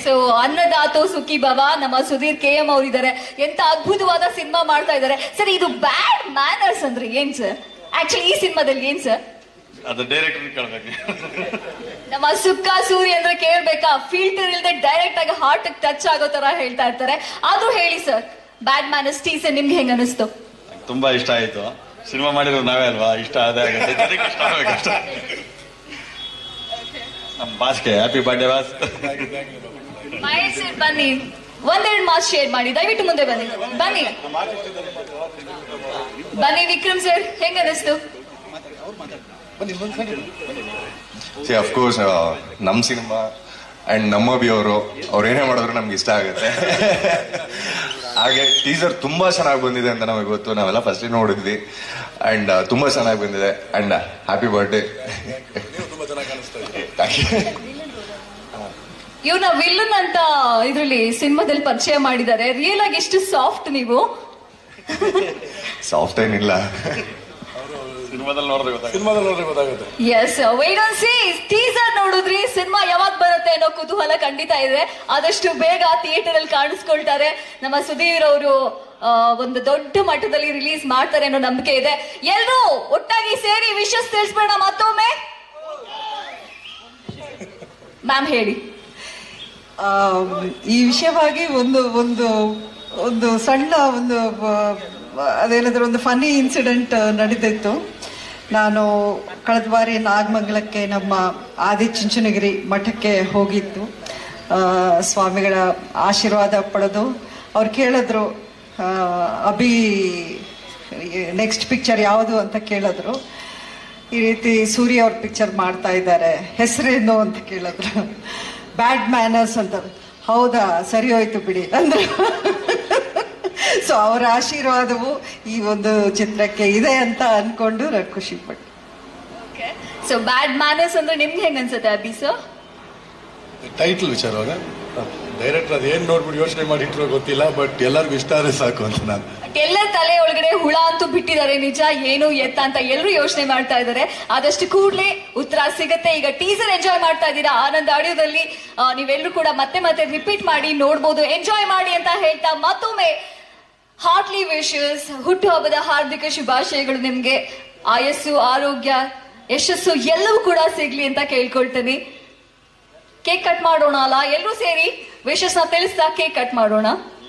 so ಅನ್ನದಾತು ಸುಖಿ ಭವ ನಮ್ಮ ಸುಧೀರ್ ಕೆ ಎಂ ಅವರಿದ್ದಾರೆ ಎಂತ ಅದ್ಭುತವಾದ ಸಿನಿಮಾ ಮಾಡ್ತಾ ಇದ್ದಾರೆ ಸರ್ ಇದು ಬ್ಯಾಡ್ ಮ್ಯಾನರ್ಸ್ ಅಂದ್ರೆ ಏನ್ ಸರ್ ಆಕ್ಚುಲಿ ಈ ಸಿನಿಮಾದಲ್ಲಿ ಏನ್ ಸರ್ ಅದು ಡೈರೆಕ್ಟರ್ ಕೇಳ್ಬೇಕು ನಮ್ಮ ಸುಕ್ಕ ಸೂರ್ಯ ಅಂದ್ರೆ ಕೇಳ್ಬೇಕಾ ಫಿಲ್ಟರ್ ಇಲ್ಲದೆ ಡೈರೆಕ್ಟ್ ಆಗಿ ಹಾರ್ಟ್ ಟಚ್ ಆಗೋ ತರ ಹೇಳ್ತಾ ಇರ್ತಾರೆ ಆದ್ರೂ ಹೇಳಿ ಸರ್ ಬ್ಯಾಡ್ ಮ್ಯಾನರ್ಸ್ ಟೀಸರ್ ನಿಮ್ಗೆ ಹೆಂಗ್ ಅನಿಸ್ತು ತುಂಬಾ ಇಷ್ಟ ಆಯ್ತು ಸಿನಿಮಾ ಮಾಡಿರೋದು ನಾವೇ ಅಲ್ವಾ ಇಷ್ಟ ಅದೇ ಆಗುತ್ತೆ ಜನಕ್ಕೆ ಇಷ್ಟ ಆಗ್ಬೇಕಷ್ಟೇ ನಮ್ಮ ಬಾಸ್ಗೆ happy birthday boss Mahesh sir ಬನ್ನಿ ಒಂದೆರಡು ಮಾಸ್ ಶೇರ್ ಮಾಡಿ ದಯವಿಟ್ಟು ಮುಂದೆ ಬನ್ನಿ ಬನ್ನಿ ಬನ್ನಿ ವಿಕ್ರಮ್ ಸರ್ ಹೆಂಗ್ ಅನಿಸ್ತು ಸಿ ಅಫ್ಕೋರ್ಸ್ ನಮ್ಮ ಸಿನಿಮಾ ಅಂಡ್ ನಮ್ಮ ಬಿ ಅವರು ಅವ್ರು ಏನೇ ಮಾಡಿದ್ರು ನಮ್ಗೆ ಇಷ್ಟ ಆಗುತ್ತೆ ಹಾಗೆ ಟೀಸರ್ ತುಂಬಾ ಚೆನ್ನಾಗಿ ಬಂದಿದೆ ಅಂತ ನಮಗೆ ಗೊತ್ತು ನಾವೆಲ್ಲ ಫಸ್ಟ್ ನೋಡಿದ್ವಿ ಅಂಡ್ ತುಂಬಾ ಚೆನ್ನಾಗಿ ಬಂದಿದೆ ಅಂಡ್ ಹ್ಯಾಪಿ ಬರ್ಡೇ ಇವ್ನ ವಿಲ್ಲನ್ ಅಂತ ಇದ್ರಲ್ಲಿ ಸಿನಿಮಾದಲ್ಲಿ ಪರಿಚಯ ಮಾಡಿದ್ದಾರೆ ರಿಯಲ್ ಆಗಿ ಎಷ್ಟು ಸಾಫ್ಟ್ ನೀವು ಸಾಫ್ಟ್ ಏನಿಲ್ಲ ಸಿನಿಮಾದಲ್ಲಿ ನೋಡಿದ್ರೆ ಗೊತ್ತಾಗುತ್ತೆ ಸಿನಿಮಾದಲ್ಲಿ ನೋಡ್ರೆ ಗೊತ್ತಾಗುತ್ತೆ yes wait on see teaser ನೋಡಿದ್ರಿ ಸಿನಿಮಾ ಯಾವಾಗ ಬರುತ್ತೆ ಅನ್ನೋ ಕುತೂಹಲ ಖಂಡಿತ ಇದೆ ಆದಷ್ಟು ಬೇಗ ಥಿಯೇಟರ್ ಅಲ್ಲಿ ಕಾಣಿಸ್ಕೊಳ್ತಾರೆ ನಮ್ಮ ಸುಧೀರ್ ಅವರು ಒಂದು ದೊಡ್ಡ ಮಟ್ಟದಲ್ಲಿ ರಿಲೀಸ್ ಮಾಡ್ತಾರೆ ಅನ್ನೋ ನಂಬಿಕೆ ಇದೆ ಎಲ್ರೂ ಒಟ್ಟಾಗಿ ಸೇರಿ ವಿಶಸ್ ತಿಳಿಸ್ಬೇಡ ಮತ್ತೊಮ್ಮೆ ಮ್ಯಾಮ್ ಹೇಳಿ ಆ, ಈ ವಿಷಯವಾಗಿ ಒಂದು ಒಂದು ಒಂದು ಸಣ್ಣ ಒಂದು ಆ, ಅದೇನಾದ್ರೂ ಒಂದು ಫನಿ ಇನ್ಸಿಡೆಂಟ್ ನಡೆದಿತ್ತು ನಾನು ಕಳೆದ ಬಾರಿ ನಾಗಮಂಗಲಕ್ಕೆ ನಮ್ಮ ಆದಿಚುಂಚನಗಿರಿ ಮಠಕ್ಕೆ ಹೋಗಿದ್ದು ಆ, ಸ್ವಾಮಿಗಳ ಆಶೀರ್ವಾದ ಪಡೆದು ಅವ್ರು ಕೇಳಿದ್ರು ಆ, ಅಭಿ ನೆಕ್ಸ್ಟ್ ಪಿಕ್ಚರ್ ಯಾವುದು ಅಂತ ಕೇಳಿದ್ರು ಈ ರೀತಿ ಸೂರ್ಯ ಅವ್ರ ಪಿಕ್ಚರ್ ಮಾಡ್ತಾ ಇದ್ದಾರೆ ಹೆಸರೇನು ಅಂತ ಕೇಳಿದ್ರು ಬ್ಯಾಡ್ ಮ್ಯಾನರ್ಸ್ ಅಂತ ಹೌದಾ ಸರಿ ಹೋಯ್ತು ಬಿಡಿ ಅಂದ್ರೆ ಸೊ ಅವರ ಆಶೀರ್ವಾದವು ಈ ಒಂದು ಚಿತ್ರಕ್ಕೆ ಇದೆ ಅಂತ ಅನ್ಕೊಂಡು ನಾನು ಖುಷಿ ಪಟ್ಟೆ ಸೊ ಬ್ಯಾಡ್ ಮ್ಯಾನರ್ಸ್ ಅಂದ್ರೆ ನಿಮ್ಗೆ ಹೆಂಗ್ ಅನ್ಸುತ್ತೆ ಅಭಿ ಸರ್ ಟೈಟಲ್ ವಿಚಾರವಾಗ ಡೈರೆಕ್ಟರ್ ಅದು ಏನ್ ನೋಡ್ಬಿಟ್ಟು ಯೋಚನೆ ಮಾಡಿ ಇಟ್ಟಿರೋ ಗೊತ್ತಿಲ್ಲ ಬಟ್ ಎಲ್ಲರಿಗೂ ಇಷ್ಟ ಆದ್ರೆ ಸಾಕು ಅಂತ ನಾನು ಎಲ್ಲರ ತಲೆ ಒಳಗಡೆ ಹುಳ ಅಂತೂ ಬಿಟ್ಟಿದ್ದಾರೆ ನಿಜ ಏನು ಎತ್ತ ಅಂತ ಎಲ್ಲರೂ ಯೋಚನೆ ಮಾಡ್ತಾ ಇದ್ದಾರೆ ಆದಷ್ಟು ಕೂಡ್ಲೇ ಉತ್ತರ ಸಿಗತ್ತೆ ಈಗ ಟೀಸರ್ ಎಂಜಾಯ್ ಮಾಡ್ತಾ ಇದ್ದೀರಾ ಆನಂದ್ ಆಡಿಯೋದಲ್ಲಿ ಆ, ನೀವೆಲ್ಲರೂ ಕೂಡ ಮತ್ತೆ ಮತ್ತೆ ರಿಪೀಟ್ ಮಾಡಿ ನೋಡ್ಬೋದು ಎಂಜಾಯ್ ಮಾಡಿ ಅಂತ ಹೇಳ್ತಾ ಮತ್ತೊಮ್ಮೆ ಹಾರ್ಟ್ಲಿ ವಿಶಸ್ ಹುಟ್ಟುಹಬ್ಬದ ಹಾರ್ದಿಕ ಶುಭಾಶಯಗಳು ನಿಮ್ಗೆ ಆಯಸ್ಸು ಆರೋಗ್ಯ ಯಶಸ್ಸು ಎಲ್ಲವೂ ಕೂಡ ಸಿಗ್ಲಿ ಅಂತ ಕೇಳ್ಕೊಳ್ತೀನಿ ಕೇಕ್ ಕಟ್ ಮಾಡೋಣ ಅಲ್ಲ ಎಲ್ಲರೂ ಸೇರಿ ವಿಶಸ್ನ ತಿಳಿಸ್ತಾ ಕೇಕ್ ಕಟ್ ಮಾಡೋಣ